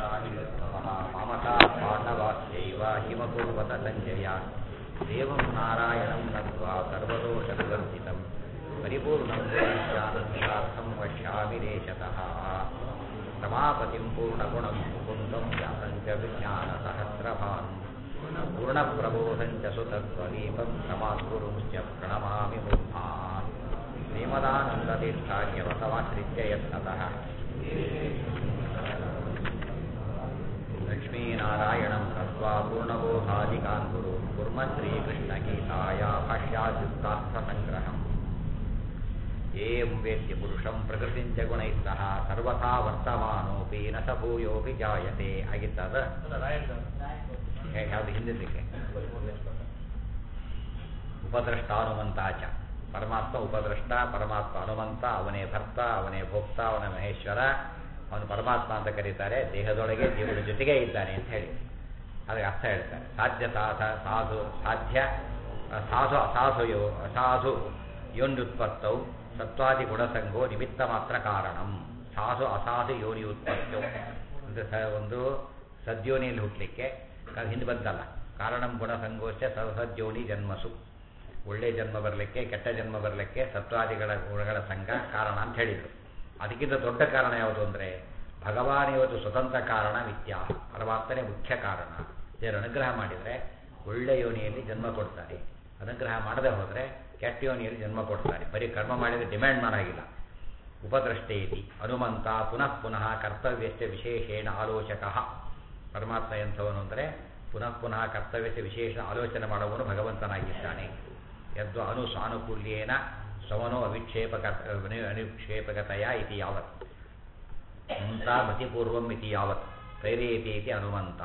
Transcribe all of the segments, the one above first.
मामका पाण्डवास्यैव हिमकुर्वत सञ्जय देवं नारायणं नत्वा सर्वदोषविवर्जितं परिपूर्णं ज्ञानशार्थं पश्यामि देशतः रमापतिं पूर्णगुणं मुकुन्दं व्यासं च विज्ञानसहस्रभान् पूर्णप्रबोधं च सुतत्वदीपं समात्कुरुंश्च प्रणमामि मूर्धान् श्रीमदानन्दतीर्थार्यवसमाश्रित्य यत्नतः लक्ष्मीनारायणं तत्त्वा पूर्णबोधादिकान् गुरु कुर्म श्रीकृष्णगीताया भाष्याद्युक्तार्थसङ्ग्रहम् एवं वेत्ति पुरुषं प्रकृतिं च गुणैः सह सर्वथा वर्तमानोऽपि न स भूयोऽपि ಜಾಯತೆ ಆಗಿತ್ತದ ಯಾವುದು ಹಿಂದಿದ್ದಕ್ಕೆ ಉಪದ್ರಷ್ಟಾನುಮಂತಾಚ ಪರಮಾತ್ಮ ಉಪದ್ರಷ್ಟ ಪರಮಾತ್ಮ ಹನುಮಂತ ಅವನೇ ಭರ್ತ ಅವನೇ ಭೋಕ್ತ ಅವನ ಮಹೇಶ್ವರ ಅವನು ಪರಮಾತ್ಮ ಅಂತ ಕರೀತಾರೆ ದೇಹದೊಳಗೆ ಜೀವನ ಜೊತೆಗೇ ಇದ್ದಾನೆ ಅಂತ ಹೇಳಿ ಅದಕ್ಕೆ ಅರ್ಥ ಹೇಳ್ತಾರೆ ಸಾಧ್ಯ ಸಾಧ ಸಾಧು ಸಾಧ್ಯ ಸಾಧು ಅಸಾಧುಯೋ ಅಸಾಧು ಯೋನ್ಯುತ್ಪತ್ತೌ ಸತ್ವಾದಿ ಗುಣಸಂಗೋ ನಿಮಿತ್ತ ಮಾತ್ರ ಕಾರಣಂ ಸಾಧು ಅಸಾಧು ಯೋನಿ ಉತ್ಪತ್ತೋ ಅಂದರೆ ಸ ಒಂದು ಸದ್ಯೋನಿಯಲ್ಲಿ ಹುಟ್ಟಲಿಕ್ಕೆ ಅದು ಹಿಂದೆ ಬಂತಲ್ಲ ಕಾರಣಂ ಗುಣಸಂಗೋಶ್ಚ ಸದ್ಯೋನಿ ಜನ್ಮಸು ಒಳ್ಳೆ ಜನ್ಮ ಬರಲಿಕ್ಕೆ ಕೆಟ್ಟ ಜನ್ಮ ಬರಲಿಕ್ಕೆ ಸತ್ವಾದಿಗಳ ಗುಣಗಳ ಸಂಘ ಕಾರಣ ಅಂತ ಹೇಳಿದರು ಅದಕ್ಕಿಂತ ದೊಡ್ಡ ಕಾರಣ ಯಾವುದು ಅಂದರೆ ಭಗವಾನ್ ಇವತ್ತು ಸ್ವತಂತ್ರ ಕಾರಣ ಮಿಥ್ಯಾ ಪರಮಾತ್ಮನೇ ಮುಖ್ಯ ಕಾರಣ ದೇವರು ಅನುಗ್ರಹ ಮಾಡಿದರೆ ಒಳ್ಳೆ ಯೋನಿಯಲ್ಲಿ ಜನ್ಮ ಕೊಡ್ತಾರೆ ಅನುಗ್ರಹ ಮಾಡದೆ ಹೋದರೆ ಕೆಟ್ಟ ಯೋನಿಯಲ್ಲಿ ಜನ್ಮ ಕೊಡ್ತಾರೆ ಬರೀ ಕರ್ಮ ಮಾಡಿದರೆ ಡಿಮ್ಯಾಂಡ್ ಮಾಡಾಗಿಲ್ಲ ಉಪದ್ರಷ್ಟೇ ಇತಿ ಹನುಮಂತ ಪುನಃ ಪುನಃ ಕರ್ತವ್ಯಸ್ಯ ವಿಶೇಷೇಣ ಆಲೋಚಕ ಪರಮಾತ್ಮ ಎಂಥವನು ಅಂದರೆ ಪುನಃ ಪುನಃ ಕರ್ತವ್ಯಸ್ಯ ವಿಶೇಷ ಆಲೋಚನೆ ಮಾಡುವವನು ಭಗವಂತನಾಗಿದ್ದಾನೆ ಯದ್ವ ಅನು ಸಾನುಕೂಲ್ಯೇನ ಸ್ವಮನೋ ಅವಿಕ್ಷೇಪಕ ಅನಿಕ್ಷೇಪಕತೆಯ ಇತಿ ಯಾವತ್ ಹಂತ ಮತಿಪೂರ್ವಂ ಇತಿ ಯಾವತ್ ಪ್ರೇರೇತಿ ಇತಿ ಹನುಮಂತ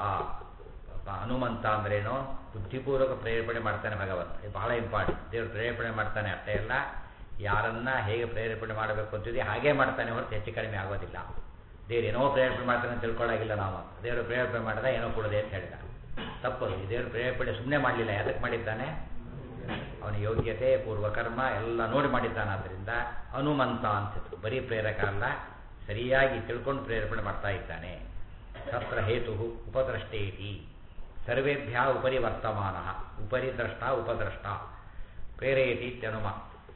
ಹನುಮಂತ ಅಂದ್ರೇನು ಬುದ್ಧಿಪೂರ್ವಕ ಪ್ರೇರೇಪಣೆ ಮಾಡ್ತಾನೆ ಭಗವಂತ ಇದು ಬಹಳ ಇಂಪಾರ್ಟೆಂಟ್ ದೇವರು ಪ್ರೇರೇಪಣೆ ಮಾಡ್ತಾನೆ ಅಷ್ಟೇ ಅಲ್ಲ ಯಾರನ್ನ ಹೇಗೆ ಪ್ರೇರೇಪಣೆ ಮಾಡಬೇಕು ಅಂತಿದೆ ಹಾಗೇ ಮಾಡ್ತಾನೆ ಹೊರತು ಹೆಚ್ಚು ಕಡಿಮೆ ಆಗೋದಿಲ್ಲ ದೇವ್ರು ಏನೋ ಪ್ರೇರೇಪಣೆ ಮಾಡ್ತಾನೆ ಅಂತ ತಿಳ್ಕೊಳ್ಳಾಗಿಲ್ಲ ನಾವು ದೇವರು ಪ್ರೇರೇಪಣೆ ಮಾಡಿದ ಏನೋ ಕೊಡದೆ ಅಂತ ಹೇಳಿದ ತಪ್ಪದು ಈ ದೇವರು ಪ್ರೇರೇಪಣೆ ಸುಮ್ಮನೆ ಮಾಡಲಿಲ್ಲ ಯಾತಕ್ಕೆ ಮಾಡಿದ್ದಾನೆ ಅವನ ಯೋಗ್ಯತೆ ಪೂರ್ವಕರ್ಮ ಎಲ್ಲ ನೋಡಿ ಮಾಡಿದ್ದಾನೆ ಆದ್ದರಿಂದ ಹನುಮಂತ ಅಂತಿತ್ತು ಬರೀ ಪ್ರೇರಕ ಅಲ್ಲ ಸರಿಯಾಗಿ ತಿಳ್ಕೊಂಡು ಪ್ರೇರೇಪಣೆ ಮಾಡ್ತಾ ಇದ್ದಾನೆ ತತ್ರ ಹೇತು ಉಪದ್ರಷ್ಟೇತಿ ಸರ್ವೇಭ್ಯ ಉಪರಿ ವರ್ತಮಾನ ಉಪರಿ ದ್ರಷ್ಟ ಉಪದ್ರಷ್ಟ ಪ್ರೇರೇತಿ ಇತ್ಯನುಮ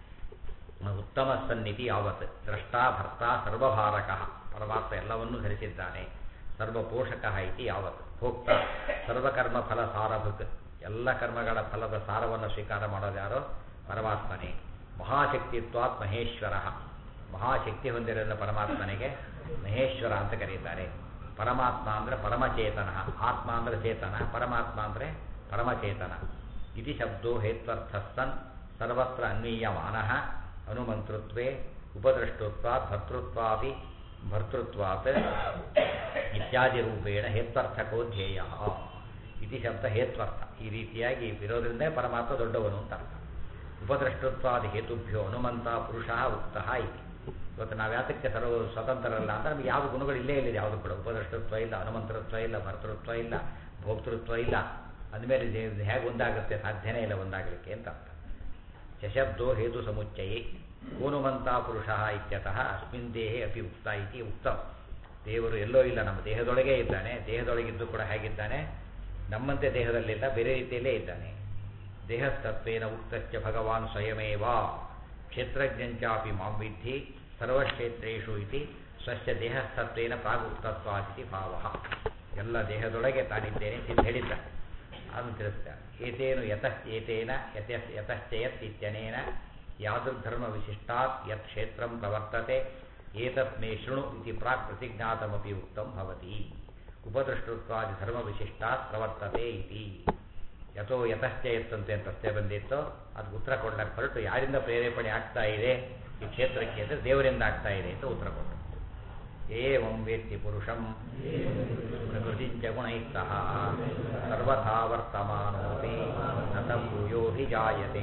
ಉತ್ತಮ ಸನ್ನಿಧಿ ಯಾವತ್ ದ್ರಷ್ಟ ಭರ್ತ ಸರ್ವಭಾರಕ ಪರಮಾತ್ಮ ಎಲ್ಲವನ್ನೂ ಧರಿಸಿದ್ದಾನೆ ಸರ್ವಪೋಷಕ ಇತಿ ಯಾವತ್ ಭೋಕ್ತ ಸರ್ವಕರ್ಮ ಫಲ ಸಾರಭುಕ್ ಎಲ್ಲ ಕರ್ಮಗಳ ಫಲದ ಸಾರವನ್ನು ಸ್ವೀಕಾರ ಮಾಡೋದು ಯಾರೋ ಪರಮಾತ್ಮನೇ ಮಹಾಶಕ್ತಿತ್ವಾತ್ ಮಹೇಶ್ವರ ಮಹಾಶಕ್ತಿ ಹೊಂದಿರೋದ ಪರಮಾತ್ಮನಿಗೆ ಮಹೇಶ್ವರ ಅಂತ ಕರೀತಾರೆ ಪರಮಾತ್ಮ ಅಂದರೆ ಪರಮಚೇತನ ಆತ್ಮ ಅಂದರೆ ಚೇತನ ಪರಮಾತ್ಮ ಅಂದರೆ ಪರಮಚೇತನ ಇತಿ ಶಬ್ದೋ ಹೇತ್ವರ್ಥಸ್ತನ್ ಸರ್ವತ್ರ ಅನ್ವೀಯಮಾನ ಹನುಮಂತೃತ್ವೇ ಉಪದೃಷ್ಟುತ್ವಾತ್ ಭರ್ತೃತ್ವಾಪಿ ಭರ್ತೃತ್ವಾತ್ ಇತ್ಯಾದಿ ರೂಪೇಣ ಹೇತ್ವರ್ಥಕೋ ಧ್ಯೇಯ ಇತಿ ಶಬ್ದ ಹೇತ್ವರ್ಥ ಈ ರೀತಿಯಾಗಿ ಇರೋದ್ರಿಂದ ಪರಮಾತ್ಮ ದೊಡ್ಡವನು ಅಂತ ಅರ್ಥ ಉಪದ್ರಷ್ಟತ್ವಾದಿ ಹೇತುಭ್ಯೋ ಹನುಮಂತ ಪುರುಷ ಉಕ್ತ ಇತಿ ಇವತ್ತು ನಾವು ಯಾತಕ್ಕೆ ಸರ್ವ ಸ್ವತಂತ್ರರಲ್ಲ ಅಂದರೆ ನಮಗೆ ಯಾವ ಗುಣಗಳು ಇಲ್ಲೇ ಇಲ್ಲ ಯಾವುದು ಕೂಡ ಉಪದ್ರಷ್ಟತ್ವ ಇಲ್ಲ ಹನುಮಂತೃತ್ವ ಇಲ್ಲ ಭರ್ತೃತ್ವ ಇಲ್ಲ ಭೋಕ್ತೃತ್ವ ಇಲ್ಲ ಅಂದಮೇಲೆ ಹೇಗೆ ಒಂದಾಗುತ್ತೆ ಸಾಧ್ಯನೇ ಇಲ್ಲ ಒಂದಾಗಲಿಕ್ಕೆ ಅಂತ ಅರ್ಥ ಶಶಬ್ದೋ ಹೇತು ಸಮುಚ್ಚಯೇ ಕೋನುಮಂತ ಪುರುಷ ಇತ್ಯತಃ ಅಸ್ಮಿನ್ ದೇಹೇ ಅಪಿ ಉಕ್ತ ಇತಿ ಉಕ್ತಂ ದೇವರು ಎಲ್ಲೋ ಇಲ್ಲ ನಮ್ಮ ದೇಹದೊಳಗೇ ಇದ್ದಾನೆ ದೇಹದೊಳಗಿದ್ದು ಕೂಡ ಹೇಗಿದ್ದಾನೆ ನಮ್ಮಂತೆ ದೇಹದಲ್ಲಿಲ್ಲ ಬೇರೆ ರೀತಿಯಲ್ಲೇ ಇದ್ದಾನೆ ದೇಹಸ್ತತ್ವೇನ ಉಕ್ತಶ್ಚ ಭಗವಾನ್ ಸ್ವಯಮೇವ ಕ್ಷೇತ್ರಜ್ಞಂಚಾಪಿ ಮಾಂ ವಿದ್ಧಿ ಸರ್ವಕ್ಷೇತ್ರೇಷು ಇತಿ ಸ್ವಸ್ಯ ದೇಹಸ್ತತ್ವೇನ ಪ್ರಾಗುಕ್ತತ್ವಾದಿತಿ ಭಾವ ಎಲ್ಲ ದೇಹದೊಳಗೆ ತಾನಿದ್ದೇನೆ ಅಂತ ಹೇಳಿದ್ದ ಅದನ್ನು ತಿಳಿಸ್ತಾರೆ ಏತೇನು ಯತಶ್ಚೇತೇನ ಯತ ಯತಶ್ಚಯತ್ ಇತ್ಯನೇನ ಯಾದೃಧರ್ಮ ವಿಶಿಷ್ಟಾತ್ ಯತ್ ಕ್ಷೇತ್ರಂ ಪ್ರವರ್ತತೆ ಏತತ್ ಮೇ ಶೃಣು ಇತಿ ಪ್ರಾಕ್ ಪ್ರತಿಜ್ಞಾತಮಪಿ ಉಕ್ತಂ ಭವತಿ ಉಪದೃಷ್ಟತ್ವಾದಿ ಧರ್ಮ ವಿಶಿಷ್ಟಾತ್ ಪ್ರವರ್ತತೆ ಇತಿ ಯಥೋ ಯತಶ್ಚ ಎತ್ತಂತೆ ಅಂತ ಪ್ರಶ್ನೆ ಬಂದಿತ್ತು ಅದಕ್ಕೆ ಉತ್ತರ ಕೊಡ್ಲಕ್ಕೆ ಹೊರಟು ಯಾರಿಂದ ಪ್ರೇರೇಪಣೆ ಆಗ್ತಾ ಇದೆ ಈ ಕ್ಷೇತ್ರಕ್ಕೆ ಅಂದರೆ ದೇವರಿಂದ ಆಗ್ತಾ ಇದೆ ಅಂತ ಉತ್ತರ ಕೊಟ್ಟರು ಏವಂ ವೇತ್ತಿ ಪುರುಷಂ ಪ್ರಕೃತಿಂಚ ಗುಣೈಃ ಸಹ ಸರ್ವಥಾ ವರ್ತಮಾನೋಪಿ ನ ಭೂಯೋ ಹಿ ಜಾಯತೆ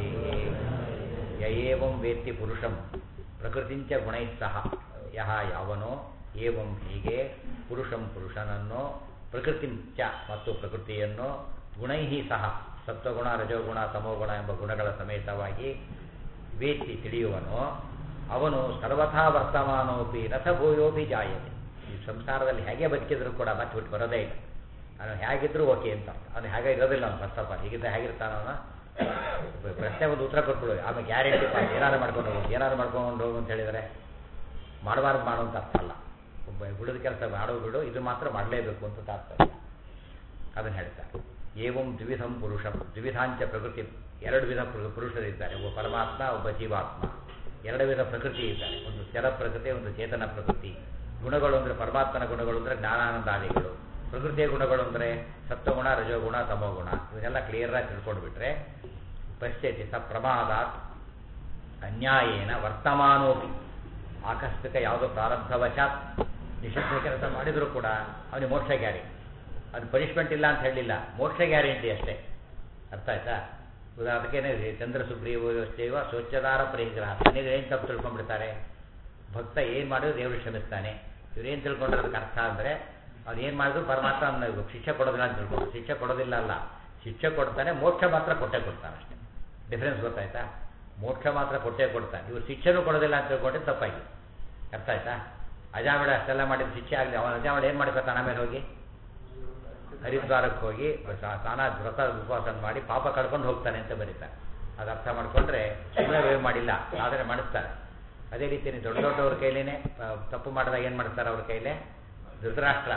ಯ ಏವಂ ವೇತ್ತಿ ಪುರುಷಂ ಪ್ರಕೃತಿಂಚ ಗುಣೈಃ ಸಹ ಯಹ ಯಾವನೋ ಏವಂ ಹೀಗೆ ಪುರುಷಂ ಪುರುಷನನ್ನು ಪ್ರಕೃತಿಂಚ ಮತ್ತು ಪ್ರಕೃತಿಯನ್ನು ಗುಣೈಹಿ ಸಹ ಸತ್ವಗುಣ ರಜೋಗುಣ ತಮೋಗುಣ ಎಂಬ ಗುಣಗಳ ಸಮೇತವಾಗಿ ವೇತ್ತಿ ತಿಳಿಯುವನು ಅವನು ಸರ್ವಥಾ ವರ್ತಮಾನೋಪಿ ರಥಭೂಯೋಪಿ ಜಾಯತೆ ಈ ಸಂಸಾರದಲ್ಲಿ ಹೇಗೆ ಬದುಕಿದ್ರು ಕೂಡ ಮತ್ತೆ ಬಿಟ್ಟು ಬರೋದೇ ಇಲ್ಲ ಅವನು ಹೇಗಿದ್ರು ಓಕೆ ಅಂತ ಅವನು ಹೇಗೆ ಇರೋದಿಲ್ಲ ಅವ್ನು ಫಸ್ಟ್ ಆಫ್ ಆಲ್ ಹೀಗಿದ್ದ ಹೇಗಿರ್ತಾನ ಅವನು ಪ್ರಶ್ನೆ ಒಂದು ಉತ್ತರ ಕೊಟ್ಬಿಡು ಆಮೇಲೆ ಗ್ಯಾರಂಟಿ ಏನಾದ್ರು ಮಾಡ್ಕೊಂಡು ಹೋಗು ಏನಾದ್ರು ಮಾಡ್ಕೊಂಡು ಹೋಗು ಅಂತ ಹೇಳಿದರೆ ಮಾಡಬಾರ್ದು ಮಾಡು ಅಂತ ಅರ್ಥ ಅಲ್ಲ ಒಬ್ಬ ಬಿಡದ ಕೆಲಸ ಮಾಡೋ ಬಿಡು ಇದು ಮಾತ್ರ ಮಾಡಲೇಬೇಕು ಅಂತ ತಾತ್ಪರ್ಯ ಅದನ್ನು ಹೇಳ್ತಾರೆ ಏವಂ ದ್ವಿಧಂ ಪುರುಷಂ ದ್ವಿಧಾಂಚ ಪ್ರಕೃತಿ ಎರಡು ವಿಧ ಪುರು- ಪುರುಷರಿದ್ದಾರೆ ಒಬ್ಬ ಪರಮಾತ್ಮ ಒಬ್ಬ ಜೀವಾತ್ಮ ಎರಡು ವಿಧ ಪ್ರಕೃತಿ ಇದ್ದಾರೆ ಒಂದು ಸ್ಥಿರ ಪ್ರಕೃತಿ ಒಂದು ಚೇತನ ಪ್ರಕೃತಿ ಗುಣಗಳು ಅಂದರೆ ಪರಮಾತ್ಮನ ಗುಣಗಳು ಅಂದರೆ ಜ್ಞಾನಾನಂದಾದಿಗಳು ಪ್ರಕೃತಿಯ ಗುಣಗಳು ಅಂದರೆ ಸತ್ವಗುಣ ರಜೋಗುಣ ತಮೋಗುಣ ಇವನ್ನೆಲ್ಲ ಕ್ಲಿಯರಾಗಿ ತಿಳ್ಕೊಂಡು ಬಿಟ್ರೆ ಪಶ್ಯತಿ ಸ ಪ್ರಮಾದಾತ್ ಅನ್ಯಾಯೇನ ವರ್ತಮಾನೋಪಿ ಆಕಸ್ಮಿಕ ಯಾವುದೋ ಪ್ರಾರಬ್ಧವಶಾತ್ ನಿಷಿದ್ಧ ಕೆಲಸ ಮಾಡಿದರೂ ಕೂಡ ಅವನಿಗೆ ಮೋಕ್ಷ ಗ್ಯಾರಂಟಿ ಅದು ಪನಿಷ್ಮೆಂಟ್ ಇಲ್ಲ ಅಂತ ಹೇಳಲಿಲ್ಲ ಮೋಕ್ಷ ಗ್ಯಾರಂಟಿ ಅಷ್ಟೇ ಅರ್ಥ ಆಯ್ತಾ ಅದಕ್ಕೇನೆ ಚಂದ್ರ ಸುಗ್ರೀವ ವ್ಯವಸ್ಥೆಯುವ ಸ್ವಚ್ಛದಾರ ಪರಿಗ್ರಹ ತನಗೆ ಏನು ತಪ್ಪು ತಿಳ್ಕೊಂಡ್ಬಿಡ್ತಾರೆ ಭಕ್ತ ಏನು ಮಾಡಿದ್ರು ದೇವರು ಕ್ಷಮಿಸ್ತಾನೆ ಇವ್ರು ಏನು ತಿಳ್ಕೊಂಡ್ರೆ ಅದಕ್ಕೆ ಅರ್ಥ ಅಂದರೆ ಅವ್ನು ಏನು ಮಾಡಿದ್ರು ಪರಮಾತ್ಮ ಅವ್ನ ಶಿಕ್ಷೆ ಕೊಡೋದಿಲ್ಲ ಅಂತ ತಿಳ್ಕೊಂಡು ಶಿಕ್ಷೆ ಕೊಡೋದಿಲ್ಲ ಅಲ್ಲ ಶಿಕ್ಷೆ ಕೊಡ್ತಾನೆ ಮೋಕ್ಷ ಮಾತ್ರ ಕೊಟ್ಟೆ ಕೊಡ್ತಾನೆ ಅಷ್ಟೇ ಡಿಫ್ರೆನ್ಸ್ ಗೊತ್ತಾಯ್ತಾ ಮೋಕ್ಷ ಮಾತ್ರ ಕೊಟ್ಟೆ ಕೊಡ್ತಾನೆ ಇವ್ರು ಶಿಕ್ಷೆನೂ ಕೊಡೋದಿಲ್ಲ ಅಂತ ತಿಳ್ಕೊಂಡ್ರೆ ತಪ್ಪಾಗಿ ಅರ್ಥ ಆಯ್ತಾ ಅಜಾಮಿಡ ಅಷ್ಟೆಲ್ಲ ಮಾಡಿದ ಶಿಕ್ಷೆ ಆಗಲಿ ಅವನ ಅಜಾಮಿಡ ಏನು ಮಾಡ್ಕೊತಾನೆ ಆಮೇಲೆ ಹೋಗಿ ಹರಿದ್ವಾರಕ್ಕೆ ಹೋಗಿ ಸ- ಸ್ನಾನ ವ್ರತ ಉಪವಾಸ ಮಾಡಿ ಪಾಪ ಕಳ್ಕೊಂಡು ಹೋಗ್ತಾನೆ ಅಂತ ಬರೀತಾರೆ ಅದು ಅರ್ಥ ಮಾಡ್ಕೊಂಡ್ರೆ ಸುಮ್ಮನೆ ವೇವ್ ಮಾಡಿಲ್ಲ ಆದರೆ ಮಾಡಿಸ್ತಾರೆ ಅದೇ ರೀತಿ ನೀವು ದೊಡ್ಡ ದೊಡ್ಡವ್ರ ಕೈಲೇನೆ ಆ, ತಪ್ಪು ಮಾಡಿದಾಗ ಏನು ಮಾಡ್ತಾರೆ ಅವ್ರ ಕೈಲೇ ಧೃತರಾಷ್ಟ್ರ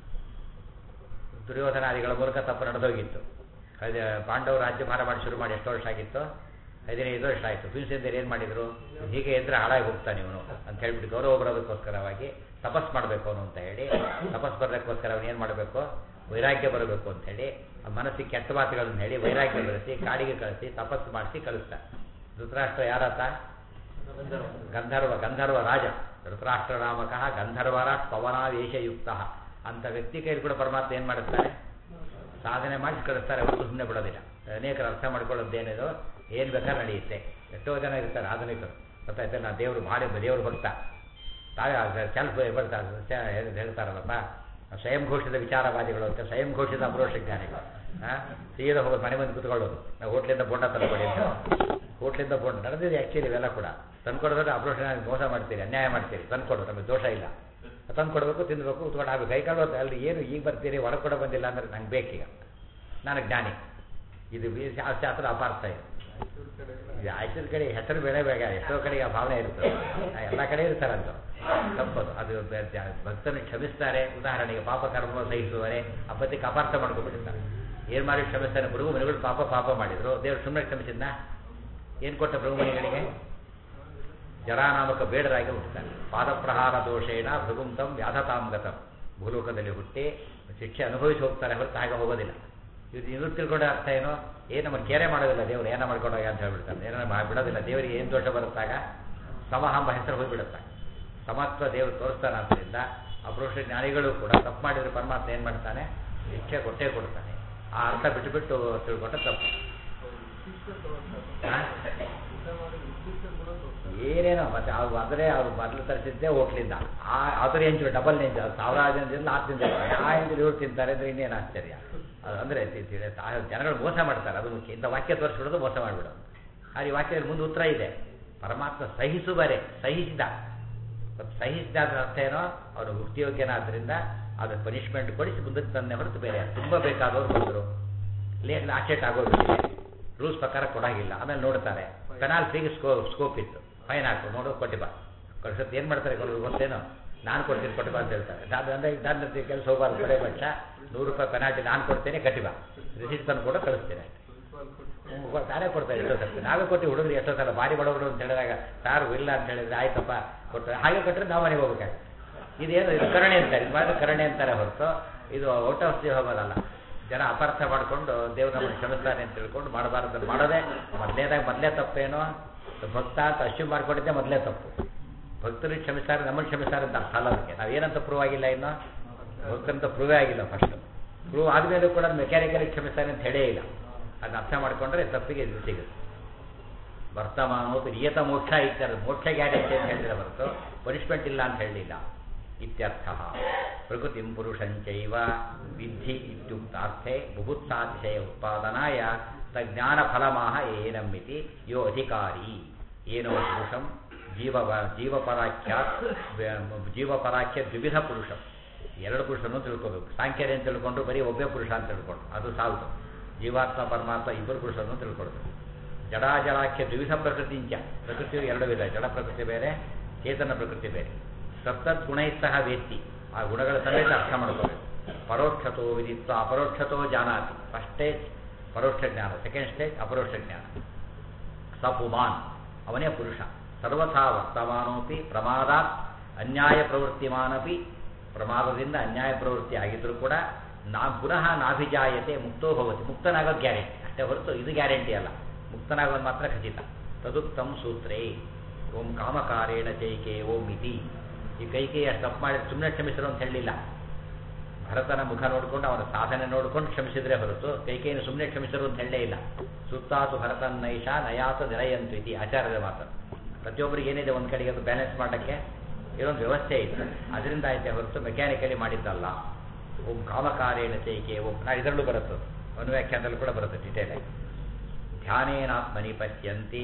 ದುರ್ಯೋಧನಾದಿಗಳ ಮೂಲಕ ತಪ್ಪು ನಡೆದೋಗಿತ್ತು ಅದೇ ಪಾಂಡವರು ರಾಜ್ಯಭಾರ ಮಾಡಿ ಶುರು ಮಾಡಿ ಎಷ್ಟು ವರ್ಷ ಆಗಿತ್ತು ಹದಿನೈದು ವರ್ಷ ಆಯಿತು ಭೀಮಸೇಂದ್ರ ಏನು ಮಾಡಿದರು ಹೀಗೆ ಇದ್ರೆ ಹಾಳಾಗಿ ಹೋಗ್ತಾನೆ ಇವನು ಅಂತ ಹೇಳ್ಬಿಟ್ಟು ಗೌರವ ಬರೋದಕ್ಕೋಸ್ಕರವಾಗಿ ತಪಸ್ ಮಾಡಬೇಕು ಅವನು ಅಂತ ಹೇಳಿ ತಪಸ್ ಬರೋದಕ್ಕೋಸ್ಕರ ಅವನು ಏನು ಮಾಡಬೇಕು ವೈರಾಗ್ಯ ಬರಬೇಕು ಅಂತ ಹೇಳಿ ಆ ಮನಸ್ಸಿಗೆ ಕೆಟ್ಟ ಮಾತುಗಳನ್ನು ಹೇಳಿ ವೈರಾಗ್ಯ ಬೆಳೆಸಿ ಕಾಡಿಗೆ ಕಳಿಸಿ ತಪಸ್ಸು ಮಾಡಿಸಿ ಕಳಿಸ್ತಾರೆ ಧೃತರಾಷ್ಟ್ರ ಯಾರಾತ ಗಂಧರ್ವ ಗಂಧರ್ವ ರಾಜ ಧೃತರಾಷ್ಟ್ರ ನಾಮಕಃ ಗಂಧರ್ವರಾಟ್ ಪವನಾವೇಶಯುಕ್ತ ಅಂತ ವ್ಯಕ್ತಿ ಕೈಲಿ ಕೂಡ ಪರಮಾತ್ಮ ಏನು ಮಾಡುತ್ತಾರೆ ಸಾಧನೆ ಮಾಡಿ ಕಳಿಸ್ತಾರೆ ಹೊರತು ಸುಮ್ಮನೆ ಬಿಡೋದಿಲ್ಲ ಅನೇಕರು ಅರ್ಥ ಮಾಡ್ಕೊಳ್ಳೋದೇನಿದು ಏನು ಬೇಕಾದ್ರೆ ನಡೆಯುತ್ತೆ ಎಷ್ಟೋ ಜನ ಇರ್ತಾರೆ ಆಧುನಿಕರು ಗೊತ್ತಾಯ್ತು ನಾ ದೇವರು ಮಾಡಿ ದೇವರು ಭಕ್ತ ತಾವೇ ಸೆಲ್ಫ್ ಬರ್ತಾರೆ ಸ- ಹೇಳ್- ಹೇಳ್ತಾರಲ್ಲಪ್ಪ ಸ್ವಯಂ ಘೋಷಿತ ವಿಚಾರವಾದಿಗಳು ಅಂತ ಸ್ವಯಂ ಘೋಷಿತ ಅಪರೋಷ ಜ್ಞಾನಿಗಳು ಹಾಂ ಸೀದಾ ಹೋಗೋದು ಮನೆ ಬಂದು ಕುತ್ಕೊಳ್ಳೋದು ನಾವು ಹೋಟ್ಲಿಂದ ಬೋಂಡ ತಂದ್ಕೊಡಿ ಅಂತ ಹೋಟ್ಲಿಂದ ಬೋಂಡ ನಡೆದಿದೆ ಆ್ಯಕ್ಚುಲಿ ಇವೆಲ್ಲ ಕೂಡ ತಂದ್ಕೊಡೋದ್ರೆ ಅಪರೋಷ ಮೋಸ ಮಾಡ್ತೀರಿ ಅನ್ಯಾಯ ಮಾಡ್ತೀರಿ ತಂದ್ಕೊಡು ನಮಗೆ ದೋಷ ಇಲ್ಲ ತಂದು ಕೊಡಬೇಕು ತಿನ್ನಬೇಕು ಉತ್ಕೊಂಡು ಆಗಬೇಕು ಕೈ ಕಾಲು ಅಲ್ಲಿ ಏನು ಈಗ ಬರ್ತೀರಿ ಒಳಗೆ ಕೂಡ ಬಂದಿಲ್ಲ ಅಂದ್ರೆ ನಂಗೆ ಬೇಕೀಗ ನಾನು ಜ್ಞಾನಿ ಇದು ವಿ- ಶಾ- ಶಾಸ್ತ್ರ ಅಪಾರ್ಥ ಇದೆ ಇದು ಆಯ್ತದ ಕಡೆ ಹೆಸರು ಬೇಡ ಬೇಗ ಎಷ್ಟೋ ಕಡೆಗೆ ಆ ಭಾವನೆ ಇರ್ತದೆ ಆ ಎಲ್ಲ ಕಡೆ ಇರ್ತಾರಂತ ತಪ್ಪದು ಅದು ಬೆ- ಜ- ಭಕ್ತರನ್ನು ಕ್ಷಮಿಸ್ತಾರೆ ಉದಾಹರಣೆಗೆ ಪಾಪ ಕರ್ಮ ಸಹಿಸುವರೆ ಅಪ್ಪತ್ತಿಗೆ ಅಪಾರ್ಥ ಮಾಡ್ಕೊಂಡ್ಬಿಟ್ಟಿರ್ತಾರೆ ಏನು ಮಾಡಿ ಕ್ಷಮಿಸ್ತಾನೆ ಪ್ರಭು ಮನೆಗಳು ಪಾಪ ಪಾಪ ಮಾಡಿದ್ರು ದೇವರು ಸುಮ್ಮನೆ ಕ್ಷಮಿಸಿದ್ನ ಏನು ಕೊಟ್ಟ ಪ್ರಭು ಮನೆಗಳಿಗೆ ಜರಾನಾಮಕ ಬೇಡರಾಗಿ ಹುಟ್ಟುತ್ತಾನೆ ಪಾದಪ್ರಹಾರ ದೋಷೇಣ ಭೃಗುಂತಂ ವ್ಯಾಧತಾಂಗತಂ ಭೂಲೋಕದಲ್ಲಿ ಹುಟ್ಟಿ ಶಿಕ್ಷೆ ಅನುಭವಿಸಿ ಹೋಗ್ತಾರೆ ಹೊರತು ಹಾಗೆ ಹೋಗೋದಿಲ್ಲ ಇದು ಇವ್ರು ತಿಳ್ಕೊಂಡ ಅರ್ಥ ಏನು ಏನು ನಮ್ಮ ಕೇರೆ ಮಾಡೋದಿಲ್ಲ ದೇವರು ಏನೋ ಮಾಡ್ಕೊಂಡೋಗ ಅಂತ ಹೇಳ್ಬಿಡ್ತಾರೆ ಏನೋ ಮಾ- ಬಿಡೋದಿಲ್ಲ ದೇವರಿಗೆ ಏನು ದೋಷ ಬರುತ್ತಾಗ ಸಮಹ ಎಂಬ ಹೆಸರು ಹೋಗಿಬಿಡುತ್ತೆ ಸಮತ್ವ ದೇವರು ತೋರಿಸ್ತಾನೆ ಆದ್ದರಿಂದ ಅಪುರುಷ ಜ್ಞಾನಿಗಳು ಕೂಡ ತಪ್ಪು ಮಾಡಿದ್ರೆ ಪರಮಾತ್ಮ ಏನು ಮಾಡ್ತಾನೆ ಶಿಕ್ಷೆ ಕೊಟ್ಟೇ ಕೊಡ್ತಾನೆ ಆ ಅರ್ಥ ಬಿಟ್ಟು ಬಿಟ್ಟು ತಿಳ್ಕೊಂಡ್ರೆ ತಪ್ಪು ಹಾ? ಏನೇನೋ ಮತ್ತೆ ಅವ್ರು ಅಂದರೆ ಅವ್ರು ಮೊದಲು ತರಿಸಿದ್ದೆ ಹೋಟ್ಲಿಂದ ಆ ಅದ್ರ ಎಂಚು ಡಬಲ್ ಎಂಚು ಸಾವಿರಾರು ಜನದಿಂದ ಆ ತಿಂತಾರೆ ಆ ಎಂಜು ಇವ್ರು ತಿಂತಾರೆ ಅಂದರೆ ಇನ್ನೇನು ಆಶ್ಚರ್ಯ ಅದು ಅಂದರೆ ಜನಗಳು ಮೋಸ ಮಾಡ್ತಾರೆ ಅದು ಮುಖ್ಯ ಇಂಥ ವಾಕ್ಯ ತೋರಿಸ್ಬಿಡೋದು ಮೋಸ ಮಾಡಿಬಿಡೋದು ಆದರೆ ಈ ವಾಕ್ಯದಲ್ಲಿ ಮುಂದೆ ಉತ್ತರ ಇದೆ ಪರಮಾತ್ಮ ಸಹಿಸುವರೆ ಸಹಿಸಿದ ಮತ್ತು ಸಹಿಸಿದ ಅದ್ರ ಅರ್ಥ ಏನೋ ಅವನು ಮುಕ್ತಿಯೋಗ್ಯನಾದ್ದರಿಂದ ಅದಕ್ಕೆ ಪನಿಷ್ಮೆಂಟ್ ಕೊಡಿಸಿ ಮುಂದಕ್ಕೆ ತಂದೆ ಹೊರತು ಬೇರೆ ತುಂಬ ಬೇಕಾದವ್ರು ಬಂದರು ಲೇಟ್ ಆಚೆಟ್ ಆಗೋಗ್ಬಿಟ್ಟಿದೆ ರೂಲ್ಸ್ ಪ್ರಕಾರ ಕೊಡಾಗಿಲ್ಲ ಆಮೇಲೆ ನೋಡ್ತಾರೆ ಪೆನಾಲ್ಟಿಗೆ ಸ್ಕೋ ಸ್ಕೋಪ್ ಇತ್ತು ಫೈನ್ ಹಾಕು ನೋಡು ಕೊಟ್ಟಿ ಬಾ ಕಳ್ಸತ್ತು ಏನು ಮಾಡ್ತಾರೆ ಕೆಲವರು ಗೊತ್ತೇನೋ ನಾನು ಕೊಡ್ತೀನಿ ಕೊಟ್ಟಿ ಬಾ ಅಂತ ಹೇಳ್ತಾರೆ ನಾನು ಅಂದರೆ ನನ್ನ ಕೆಲಸ ಹೋಗಬಾರ್ದು ಕಡೆ ಪಕ್ಷ ನೂರು ರೂಪಾಯಿ ಪೆನಾಲ್ಟಿ ನಾನು ಕೊಡ್ತೇನೆ ಕಟ್ಟಿ ಬಾ ರಿಸೀಟ್ ತಂದು ಕೂಡ ಕಳಿಸ್ತೇನೆ ಹ್ಮ್, ನಾನೇ ಕೊಡ್ತಾರೆ ಎಷ್ಟೋ ಸರ್ತಿ ನಾವೇ ಕೊಟ್ಟು ಹುಡುಗರು ಎಷ್ಟೋ ಸಲ ಭಾರಿ ಬಡವರು ಅಂತ ಹೇಳಿದಾಗ ಸಾರು ಇಲ್ಲ ಅಂತ ಹೇಳಿದ್ರೆ ಆಯ್ತಪ್ಪ ಕೊಟ್ಟರೆ ಹಾಗೆ ಕೊಟ್ಟರೆ ನಾವು ಮನೆಗೆ ಹೋಗ್ಬೇಕಾಗ ಇದೇನು ಇದು ಕರುಣೆ ಅಂತಾರೆ ಇದು ಮಾಡಿದ್ರೆ ಕರುಣೆ ಅಂತಾರೆ ಹೊರತು ಇದು ಔಟ್ ಆಫ್ ದಿ ಹೋಗೋದಲ್ಲ ಜನ ಅಪಾರ್ಥ ಮಾಡಿಕೊಂಡು ದೇವ್ರು ನಮ್ಮನ್ನು ಕ್ಷಮಿಸ್ತಾನೆ ಅಂತ ತಿಳ್ಕೊಂಡು ಮಾಡಬಾರ್ದು ಮಾಡೋದೇ ಮೊದಲೇದಾಗ ಮೊದಲೇ ತಪ್ಪೇನೋ ಭಕ್ತ ಅಂತ ಅಶ್ಯೂ ಮಾಡ್ಕೊಂಡಿದ್ದೆ ಮೊದಲೇ ತಪ್ಪು ಭಕ್ತರಿಗೆ ಕ್ಷಮಿಸ್ತಾರೆ ನಮ್ಮನ್ನು ಕ್ಷಮಿಸ್ತಾರೆ ಅಂತ ಅರ್ಥ ಅಲ್ಲ ಅದಕ್ಕೆ ನಾವೇನಂತ ಪ್ರೂವ್ ಆಗಿಲ್ಲ ಇನ್ನು ಭಕ್ತಂತ ಪ್ರೂವೇ ಆಗಿಲ್ಲ ಫಸ್ಟ್ ಪ್ರೂವ್ ಆದಮೇಲೂ ಕೂಡ ಮೆಕ್ಯಾನಿಕಲಿ ಕ್ಷಮಿಸ್ತಾರೆ ಅಂತ ಹೇಳೇ ಇಲ್ಲ ಅದನ್ನ ಅರ್ಥ ಮಾಡ್ಕೊಂಡ್ರೆ ತಪ್ಪಿಗೆ ಇದು ಸಿಗುತ್ತೆ ವರ್ತಮಾನೋತು ನಿಯತ ಮೋಕ್ಷ ಇತ್ಯರ್ಥ ಮೋಕ್ಷ ಗ್ಯಾರಂಟಿ ಅಂತ ಹೇಳಿದ್ರೆ ಹೊರತು ಪನಿಷ್ಮೆಂಟ್ ಇಲ್ಲ ಅಂತ ಹೇಳಲಿಲ್ಲ ಇತ್ಯರ್ಥ ಪ್ರಕೃತಿಂ ಪುರುಷಂಚೈವ ವಿಧಿ ಇತ್ಯುಕ್ತಾರ್ಥೆ ಬುಭುತ್ಸಾತಿಶಯ ಉತ್ಪಾದನಾಯ ತಜ್ಞಾನ ಫಲಮಾಹ ಏನಮ್ಮಿತಿ ಯೋ ಅಧಿಕಾರಿ ಏನೋ ಪುರುಷಂ ಜೀವ ಜೀವಪರಾಖ್ಯ ಜೀವಪರಾಖ್ಯ ದ್ವಿವಿಧ ಪುರುಷ ಎರಡು ಪುರುಷನೂ ತಿಳ್ಕೋಬೇಕು ಸಾಂಖ್ಯರೇ ಅಂತ ತಿಳ್ಕೊಂಡು ಬರೀ ಒಬ್ಬೇ ಪುರುಷ ಅಂತ ತಿಳ್ಕೊಂಡು ಅದು ಸಾಲದು ಜೀವಾತ್ಮ ಪರಮಾತ್ಮ ಇಬ್ಬರು ಪುರುಷರನ್ನು ತಿಳ್ಕೊಳ್ಬೇಕು ಜಡಾಜಡಾಖ್ಯ ದ್ವಿವಿಧ ಪ್ರಕೃತಿಂಚ ಪ್ರಕೃತಿಯು ಎರಡು ವಿಧ ಜಡ ಪ್ರಕೃತಿ ಬೇರೆ ಚೇತನ ಪ್ರಕೃತಿ ಬೇರೆ ಸಪ್ತತ್ ಗುಣೈಸ್ತಹ ವೇತ್ತಿ ಆ ಗುಣಗಳ ಸಮೇತ ಅರ್ಥ ಮಾಡ್ಕೋಬೇಕು ಪರೋಕ್ಷತೋ ವಿದಿತ್ವ ಅಪರೋಕ್ಷತೋ ಜಾನಾತಿ ಫಸ್ಟ್ ಸ್ಟೇಜ್ ಪರೋಕ್ಷ ಜ್ಞಾನ ಸೆಕೆಂಡ್ ಸ್ಟೇಜ್ ಅಪರೋಕ್ಷ ಜ್ಞಾನ ಸ ಪುಮಾನ್ ಅವನೇ ಪುರುಷ ಸರ್ವಥಾ ವರ್ತಮಾನೋಪಿ ಪ್ರಮಾದಾತ್ ಅನ್ಯಾಯ ಪ್ರವೃತ್ತಿಮಾನಪಿ ಪ್ರಮಾದದಿಂದ ಅನ್ಯಾಯ ಪ್ರವೃತ್ತಿ ಆಗಿದ್ರೂ ಕೂಡ ನಾ ಪುನಃ ನಾಭಿಜಾಯತೆ ಮುಕ್ತೋ ಭವತಿ ಮುಕ್ತನಾಗೋದು ಗ್ಯಾರಂಟಿ ಅಷ್ಟೇ ಹೊರತು ಇದು ಗ್ಯಾರಂಟಿ ಅಲ್ಲ ಮುಕ್ತನಾಗೋದು ಮಾತ್ರ ಖಚಿತ ತದುಕ್ತಂ ಸೂತ್ರೇ ಓಂ ಕಾಮಕಾರೇಣ ಚೈಕೆ ಓಂ ಇತಿ ಈ ಕೈಕೈ ಅಷ್ಟು ತಪ್ಪು ಮಾಡಿ ಸುಮ್ಮನೆ ಕ್ಷಮಿಸರು ಅಂತ ಹೇಳಲಿಲ್ಲ ಭರತನ ಮುಖ ನೋಡಿಕೊಂಡು ಅವನ ಸಾಧನೆ ನೋಡಿಕೊಂಡು ಕ್ಷಮಿಸಿದ್ರೆ ಹೊರತು ಕೈಕೈಯನ್ನು ಸುಮ್ಮನೆ ಕ್ಷಮಿಸರು ಅಂತ ಹೇಳಲೇ ಇಲ್ಲ ಸುತ್ತಾತು ಭರತನ್ ನೈಷ ನಯಾತು ನಿರಯಂತು ಇತಿ ಆಚಾರ್ಯರ ಮಾತು ಪ್ರತಿಯೊಬ್ಬರಿಗೆ ಏನಿದೆ ಒಂದು ಕಡೆಗೆ ಅದು ಬ್ಯಾಲೆನ್ಸ್ ಮಾಡೋಕ್ಕೆ ಇದೊಂದು ವ್ಯವಸ್ಥೆ ಇದೆ ಅದರಿಂದ ಆಯ್ತೆ ಹೊರತು ಮೆಕ್ಯಾನಿಕಲಿ ಮಾಡಿದ್ದಲ್ಲ ಓಂ ಕಾಮಕಾರೇಣ ಚೈಕೆ ಓಂ ನಾ ಇದರಲ್ಲೂ ಬರುತ್ತೆ ಅನುವ್ಯಾಖ್ಯಾನದಲ್ಲೂ ಕೂಡ ಬರುತ್ತೆ ಡಿಟೇಲ್ ಧ್ಯಾನೇನಾತ್ಮನಿ ಪಶ್ಯಂತಿ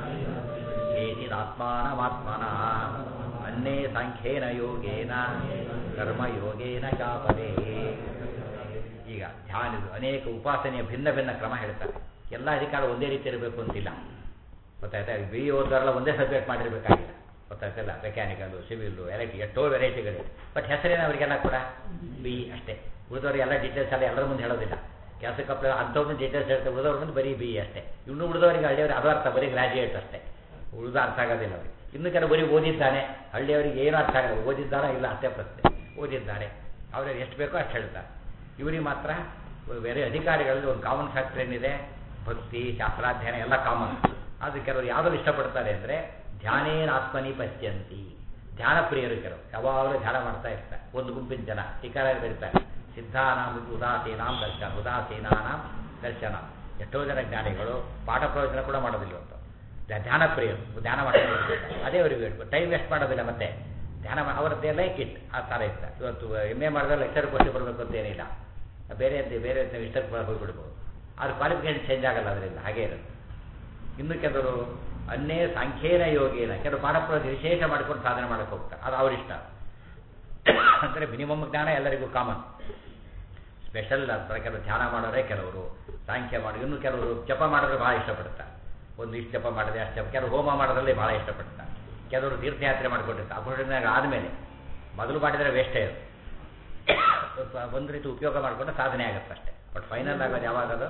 ಕೇಚಿದಾತ್ಮಾನಮಾತ್ಮನಃ ಅನ್ನೇ ಸಾಂಖ್ಯೇನ ಯೋಗೇನ ಕರ್ಮಯೋಗೇನ ಚಾಪರೇ ಈಗ ಧ್ಯಾನದು ಅನೇಕ ಉಪಾಸನೆಯ ಭಿನ್ನ ಭಿನ್ನ ಕ್ರಮ ಹೇಳ್ತಾರೆ ಎಲ್ಲ ಅಧಿಕಾರ ಒಂದೇ ರೀತಿ ಇರಬೇಕು ಅಂತಿಲ್ಲ ಗೊತ್ತಾಯ್ತಾ ಬಿ ಓದೋರೆಲ್ಲ ಒಂದೇ ಸಬ್ಜೆಕ್ಟ್ ಮಾಡಿರ್ಬೇಕಾಗಿಲ್ಲ ಗೊತ್ತಾಯ್ತಲ್ಲ ಮೆಕ್ಯಾನಿಕಲ್ಲು ಸಿವಿಲ್ಲು ಎಲೆಕ್ಟ್ರಿಕ್ ಎಷ್ಟೋ ವೆರೈಟಿಗಳಿವೆ ಬಟ್ ಹೆಸರೇನು ಅವರಿಗೆಲ್ಲ ಕೂಡ ಬಿ ಅಷ್ಟೇ ಉಳಿದವ್ರಿಗೆ ಎಲ್ಲ ಡೀಟೇಲ್ಸ್ ಎಲ್ಲ ಎಲ್ಲರ ಮುಂದೆ ಹೇಳೋದಿಲ್ಲ ಕೆಲಸಕ್ಕೆ ಅಪ್ಲೈ ಅಂಥವ್ರನ್ನ ಡೀಟೇಲ್ಸ್ ಹೇಳ್ತಾರೆ ಉಳಿದವ್ರ ಮುಂದೆ ಬರೀ ಬಿ ಅಷ್ಟೇ ಇನ್ನು ಉಳಿದವರಿಗೆ ಹಳ್ಳಿಯವ್ರಿಗೆ ಅದು ಅರ್ಥ ಬರೀ ಗ್ರಾಜುಯೇಟ್ ಅಷ್ಟೇ ಉಳಿದ ಅರ್ಥ ಆಗೋದಿಲ್ಲ ಅವ್ರಿಗೆ ಇನ್ನು ಕೆಲವು ಬರೀ ಓದಿದ್ದಾನೆ ಹಳ್ಳಿಯವರಿಗೆ ಏನು ಅರ್ಥ ಆಗಲ್ಲ ಓದಿದ್ದಾರಾ ಇಲ್ಲ ಅಷ್ಟೇ ಪ್ರಶ್ನೆ ಓದಿದ್ದಾರೆ ಅವ್ರಿಗೆ ಎಷ್ಟು ಬೇಕೋ ಅಷ್ಟು ಹೇಳ್ತಾರೆ ಇವರಿಗೆ ಮಾತ್ರ ಬೇರೆ ಅಧಿಕಾರಿಗಳಲ್ಲಿ ಒಂದು ಕಾಮನ್ ಫ್ಯಾಕ್ಟರ್ ಏನಿದೆ ಭಕ್ತಿ ಶಾಸ್ತ್ರಾಧ್ಯಯನ ಎಲ್ಲ ಕಾಮನ್ ಅದು ಕೆಲವರು ಯಾವ್ದು ಇಷ್ಟಪಡ್ತಾರೆ ಅಂದರೆ ಧ್ಯಾನೇನ ಆತ್ಮನಿ ಪಶ್ಯಂತಿ ಧ್ಯಾನ ಪ್ರಿಯರು ಕೆಲವು ಯಾವಾಗಲೂ ಧ್ಯಾನ ಮಾಡ್ತಾ ಇರ್ತಾರೆ ಒಂದು ಗುಂಪಿನ ಜನ ಟೀಕಾರ ಬರೀತಾರೆ ಸಿದ್ಧಾನಾಂ ಉದಾಸೀನಾಂ ದರ್ಶನ ಉದಾಸೀನಾನಾಂ ದರ್ಶನ ಎಷ್ಟೋ ಜನ ಜ್ಞಾನಿಗಳು ಪಾಠ ಪ್ರವಚನ ಕೂಡ ಮಾಡೋದಿಲ್ಲ ಅಂತ ಧ್ಯಾನ ಪ್ರಿಯರು ಧ್ಯಾನ ಮಾಡ್ತಾರೆ ಅದೇ ಅವರಿಗೆ ಬೇಕು ಟೈಮ್ ವೇಸ್ಟ್ ಮಾಡೋದಿಲ್ಲ ಮತ್ತೆ ಧ್ಯಾನ ಅವರದ್ದೇ ಲೈಕ್ ಇಟ್ ಆ ಥರ ಇರ್ತಾರೆ ಇವತ್ತು ಎಮ್ ಎ ಮಾಡಿದ್ರೆ ಲೆಕ್ಚರ್ ಕೊಟ್ಟು ಬರಬೇಕು ಅಂತ ಏನಿಲ್ಲ ಬೇರೆ ಬೇರೆ ಇಷ್ಟಕ್ಕೆ ಹೋಗ್ಬಿಡ್ಬೋದು ಆದ್ರೆ ಕ್ವಾಲಿಫಿಕೇಶನ್ ಚೇಂಜ್ ಆಗಲ್ಲ ಅದರಿಂದ ಹಾಗೇ ಇರುತ್ತೆ ಇನ್ನು ಕೆಲವರು ಅನ್ನೇ ಸಾಂಖ್ಯೇನ ಯೋಗೇನ ಕೆಲವು ಪಾಠ ಪ್ರವಚನ ವಿಶೇಷ ಮಾಡ್ಕೊಂಡು ಸಾಧನೆ ಮಾಡಕ್ಕೆ ಹೋಗ್ತಾರೆ ಅದು ಅವರಿಷ್ಟ ಅಂದರೆ ಮಿನಿಮಮ್ ಜ್ಞಾನ ಎಲ್ಲರಿಗೂ ಕಾಮನ್ ಸ್ಪೆಷಲ್ ಅಂತಾರೆ ಕೆಲವು ಧ್ಯಾನ ಮಾಡೋರೇ ಕೆಲವರು ಸಾಂಖ್ಯ ಮಾಡಿ ಇನ್ನು ಕೆಲವರು ಜಪ ಮಾಡಿದ್ರೆ ಭಾಳ ಇಷ್ಟಪಡ್ತಾರೆ ಒಂದು ಇಷ್ಟು ಜಪ ಮಾಡಿದ್ರೆ ಅಷ್ಟು ಜಪ ಕೆಲವರು ಹೋಮ ಮಾಡೋದ್ರಲ್ಲಿ ಭಾಳ ಇಷ್ಟಪಡ್ತಾರೆ ಕೆಲವರು ತೀರ್ಥಯಾತ್ರೆ ಮಾಡ್ಕೊಂಡಿರ್ತಾರೆ ಅಪೂರ್ಣಾಗ ಆದಮೇಲೆ ಮೊದಲು ಮಾಡಿದರೆ ವೇಸ್ಟೇ ಅದು ಒಂದು ರೀತಿ ಉಪಯೋಗ ಮಾಡಿಕೊಂಡು ಸಾಧನೆ ಆಗುತ್ತೆ ಅಷ್ಟೇ ಬಟ್ ಫೈನಲ್ ಆಗೋದು ಯಾವಾಗದು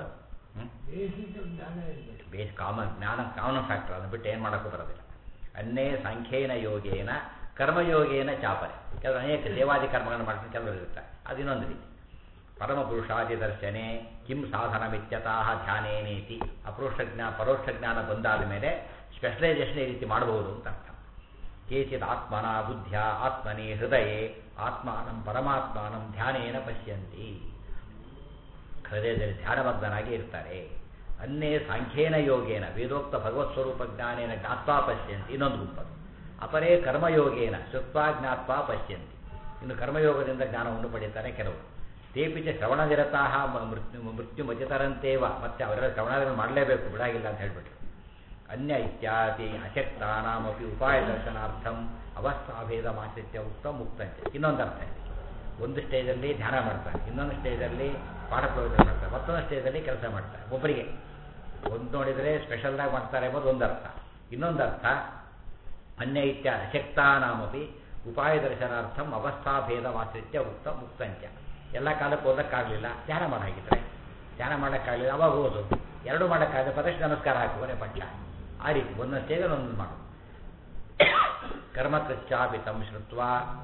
ಬೇಸ್ ಕಾಮನ್ ಜ್ಞಾನ ಕಾಮನ್ ಫ್ಯಾಕ್ಟರ್ ಅದನ್ನು ಬಿಟ್ಟು ಏನು ಮಾಡೋಕ್ಕೂ ಬರೋದಿಲ್ಲ ಅನ್ನೇ ಸಾಂಖ್ಯೇನ ಯೋಗೇನ ಕರ್ಮಯೋಗೇನ ಚಾಪನೆ ಕೆಲವರು ಅನೇಕ ದೇವಾದಿ ಕರ್ಮಗಳನ್ನು ಮಾಡ್ಕೊಂಡು ಕೆಲವರು ಇರ್ತಾರೆ ಅದು ಇನ್ನೊಂದು ರೀತಿ ಪರಮ ಪುರುಷಾದಿ ದರ್ಶನೆ ಕಿಂ ಸಾಧನಮಿತ್ಯತಃ ಧ್ಯಾನೇನೇತಿ ಅಪರೋಕ್ಷ ಜ್ಞಾನ ಪರೋಕ್ಷ ಜ್ಞಾನ ಬಂದಾದ ಮೇಲೆ ಸ್ಪೆಷಲೈಸೇಷನ್ ಈ ರೀತಿ ಮಾಡಬಹುದು ಅಂತ ಅರ್ಥ ಕೇಚಿತ್ ಆತ್ಮನ ಬುದ್ಧ್ಯ ಆತ್ಮನಿ ಹೃದಯೇ ಆತ್ಮಾನಂ ಪರಮಾತ್ಮಾನಂ ಧ್ಯಾನೇನ ಪಶ್ಯಂತಿ ಹೃದಯದಲ್ಲಿ ಧ್ಯಾನಬದ್ಧನಾಗಿ ಇರ್ತಾರೆ ಅನ್ನೇ ಸಾಂಖ್ಯೇನ ಯೋಗೇನ ವೇದೋಕ್ತ ಭಗವತ್ ಸ್ವರೂಪ ಜ್ಞಾನೇನ ಜ್ಞಾತ್ವಾ ಪಶ್ಯಂತಿ ಇನ್ನೊಂದು ಗುಂಪದು ಅಪರೇ ಕರ್ಮಯೋಗೇನ ಶ್ರುತ್ವಾ ಜ್ಞಾತ್ವಾ ಪಶ್ಯಂತಿ ಇನ್ನು ಕರ್ಮಯೋಗದಿಂದ ಜ್ಞಾನವನ್ನು ಪಡೀತಾರೆ ಕೆಲವರು ತೇಪಿಚ ಶ್ರವಣನಿರತಾ ಮೃತ್ಯು ಮೃತ್ಯು ಮತಿತರಂತೇವ ಮತ್ತೆ ಅವರೆಲ್ಲ ಶ್ರವಣಗಳನ್ನು ಮಾಡಲೇಬೇಕು ಬಿಡಾಗಿಲ್ಲ ಅಂತ ಹೇಳ್ಬಿಟ್ರು ಅನ್ಯ ಇತ್ಯಾದಿ ಅಶಕ್ತಾನಾಮಪಿ ಉಪಾಯ ದರ್ಶನಾರ್ಥಂ ಅವಸ್ಥಾಭೇದ ಮಾಶ್ರಿತ್ಯ ಉಕ್ತ ಮುಕ್ತಂತೆ ಇನ್ನೊಂದು ಅರ್ಥ ಇದೆ ಒಂದು ಸ್ಟೇಜಲ್ಲಿ ಧ್ಯಾನ ಮಾಡ್ತಾರೆ ಇನ್ನೊಂದು ಸ್ಟೇಜಲ್ಲಿ ಪಾಠ ಪ್ರವಚನ ಮಾಡ್ತಾರೆ ಮತ್ತೊಂದು ಸ್ಟೇಜಲ್ಲಿ ಕೆಲಸ ಮಾಡ್ತಾರೆ ಒಬ್ಬರಿಗೆ ಒಂದು ನೋಡಿದರೆ ಸ್ಪೆಷಲ್ದಾಗಿ ಮಾಡ್ತಾರೆ ಎಂಬುದು ಒಂದು ಅರ್ಥ ಇನ್ನೊಂದು ಅರ್ಥ ಅನ್ಯ ಇತ್ಯ ಅಶಕ್ತಾನಾಮಪಿ ಉಪಾಯ ದರ್ಶನಾರ್ಥಂ ಅವಸ್ಥಾಭೇದ ಮಾಶ್ರಿತ್ಯ ಉಕ್ತ ಮುಕ್ತಂಚ ಎಲ್ಲ ಕಾಲಕ್ಕೆ ಓದಕ್ಕಾಗಲಿಲ್ಲ ಧ್ಯಾನ ಮಾಡಾಗಿದ್ರೆ ಧ್ಯಾನ ಮಾಡೋಕ್ಕಾಗಲಿಲ್ಲ ಅವಾಗ ಓದು ಎರಡು ಮಾಡೋಕ್ಕಾಗಲಿ ಪದಷ್ಟು ನಮಸ್ಕಾರ ಹಾಕು ಕೊನೆ ಪಟ್ಟ ಆ ರೀತಿ ಒಂದೊಂದು ಸ್ಟೇಜಲ್ಲಿ ಒಂದೊಂದು ಮಾಡು ಕರ್ಮಕೃಚ್ಚಾಪಿ ತಂ ಶ್ರುತ್ವ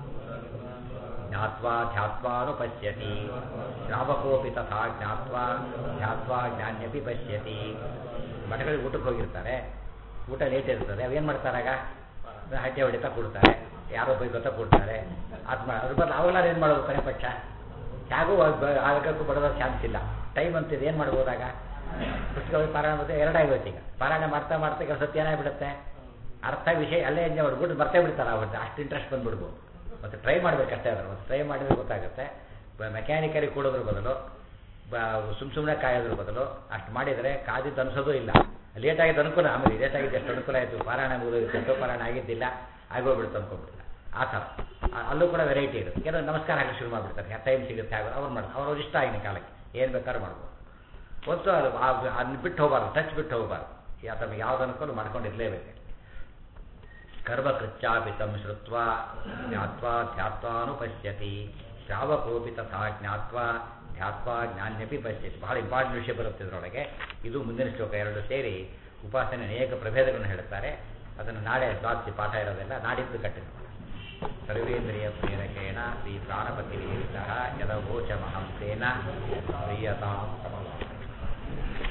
ಜ್ಞಾತ್ವಾ ಧ್ಯಾತ್ವಾನು ಪಶ್ಯತಿ ಶ್ರಾವಕೋಪಿ ತಥಾ ಜ್ಞಾತ್ವಾ ಧ್ಯಾತ್ವಾ ಜ್ಞಾನ್ಯಪಿ ಪಶ್ಯತಿ ಮಠಗಳಿಗೆ ಊಟಕ್ಕೆ ಹೋಗಿರ್ತಾರೆ ಊಟ ಲೇಟ್ ಇರ್ತದೆ ಅವೇನು ಮಾಡ್ತಾರಾಗ ಹಟ್ಟೆ ಹೊಡಿತಾ ಕೊಡ್ತಾರೆ ಯಾರೋ ಬೈಗೊತ್ತಾ ಕೊಡ್ತಾರೆ ಅದು ಮಾಡಿ ಅದ್ರ ಬದಲು ಅವಾಗಲಾರು ಏನು ಮಾಡೋದು ಕೊನೆ ಪಕ್ಷ ಹೇಗೂ ಆಗಕ್ಕೂ ಬಡೋದ ಚಾನ್ಸ್ ಇಲ್ಲ ಟೈಮ್ ಅಂತಿದೆ ಏನು ಮಾಡ್ಬೋದಾಗ ಪುಸ್ತಕ ಪಾರಾಯಣ ಮತ್ತೆ ಎರಡಾಗೋಯ್ತು ಈಗ ಪಾರಾಯಣ ಮಾಡ್ತಾ ಮಾಡ್ತಾ ಕೆಲಸ ಸತ್ಯ ಏನಾಗ್ಬಿಡುತ್ತೆ ಅರ್ಥ ವಿಷಯ ಅಲ್ಲೇ ಎಂಜಾಯ್ ಮಾಡ್ಬಿಟ್ಟು ಬರ್ತೇ ಬಿಡ್ತಾರೆ ಅವತ್ತು ಅಷ್ಟು ಇಂಟ್ರೆಸ್ಟ್ ಬಂದ್ಬಿಡ್ಬೋದು ಮತ್ತು ಟ್ರೈ ಮಾಡಬೇಕಷ್ಟೇ ಅದರ ಮತ್ತು ಟ್ರೈ ಮಾಡಿದ್ರೆ ಗೊತ್ತಾಗುತ್ತೆ ಮೆಕ್ಯಾನಿಕಲಿ ಕೊಡೋದ್ರ ಬದಲು ಸುಮ್ಮ ಸುಮ್ಮನೆ ಕಾಯೋದ್ರ ಬದಲು ಅಷ್ಟು ಮಾಡಿದರೆ ಕಾದಿದ್ದು ಅನಿಸೋದು ಇಲ್ಲ ಲೇಟ್ ಆಗಿದ್ದು ಅನುಕೂಲ ಆಮೇಲೆ ಲೇಟ್ ಆಗಿದ್ದು ಎಷ್ಟು ಅನುಕೂಲ ಆಯಿತು ಪಾರಾಯಣ ಮುಗಿದು ಎಷ್ಟೋ ಪಾರಾಯಣ ಆಗಿದ್ದಿಲ್ಲ ಆಗೋಗ್ಬಿಡ್ತು ಅನ್ಕೊಂಡ್ಬಿಡ್ತಾರೆ ಆ ಥರ ಆ- ಅಲ್ಲೂ ಕೂಡ ವೆರೈಟಿ ಇರುತ್ತೆ ಕೆಲವು ನಮಸ್ಕಾರ ಹಾಕಿ ಶುರು ಮಾಡಿಬಿಡ್ತಾರೆ ಟೈಮ್ ಸಿಗುತ್ತೆ ಆಗ ಅವ್ರು ಮಾಡ್ತಾರೆ ಅವ್ರವ್ರ ಇಷ್ಟ ಆಗಿನ ಕಾಲಕ್ಕೆ ಏನು ಬೇಕಾದ್ರೂ ಮಾಡ್ಬೋದು ಒತ್ತು ಅದು ಆ- ಅದನ್ನ ಬಿಟ್ಟು ಹೋಗಬಾರ್ದು ಟಚ್ ಬಿಟ್ಟು ಹೋಗಬಾರ್ದು ಯಾ ತಮಗೆ ಯಾವ್ದು ಅನುಕೂಲ ಮಾಡ್ಕೊಂಡಿರ್ಲೇಬೇಕು ಕರ್ಮಕೃತ್ಯಾಪಿ ತಂ ಶ್ರುತ್ವ ಜ್ಞಾತ್ವಾ ಧ್ಯಾತ್ವಾನುಪಶ್ಯತಿ ಶ್ರಾವಕೋಪಿ ತಥಾ ಜ್ಞಾತ್ವಾ ಧ್ಯಾತ್ವಾ ಜ್ಞಾನ್ಯಪಿ ಪಶ್ಯತಿ ಬಹಳ ಇಂಪಾರ್ಟೆಂಟ್ ವಿಷಯ ಬರುತ್ತೆ ಇದರೊಳಗೆ ಇದು ಮುಂದಿನ ಶ್ಲೋಕ ಎರಡು ಸೇರಿ ಉಪಾಸನೆ ಅನೇಕ ಪ್ರಭೇದಗಳನ್ನು ಹೇಳುತ್ತಾರೆ ಅದನ್ನು ನಾಳೆ ದ್ವಾದಶಿ ಪಾಠ ಇರೋದೆಲ್ಲ ನಾಡಿದ್ದು ಕಟ್ಟಿದೆ ಸರ್ವೇಂದ್ರಿಯ ಪ್ರೇರಕೇಣ ಶ್ರೀ ಪ್ರಾಣಪತಿ ಯದವೋಚಮಹಂಸೇನ ಪ್ರಿಯತಾಂ ಕಮಲ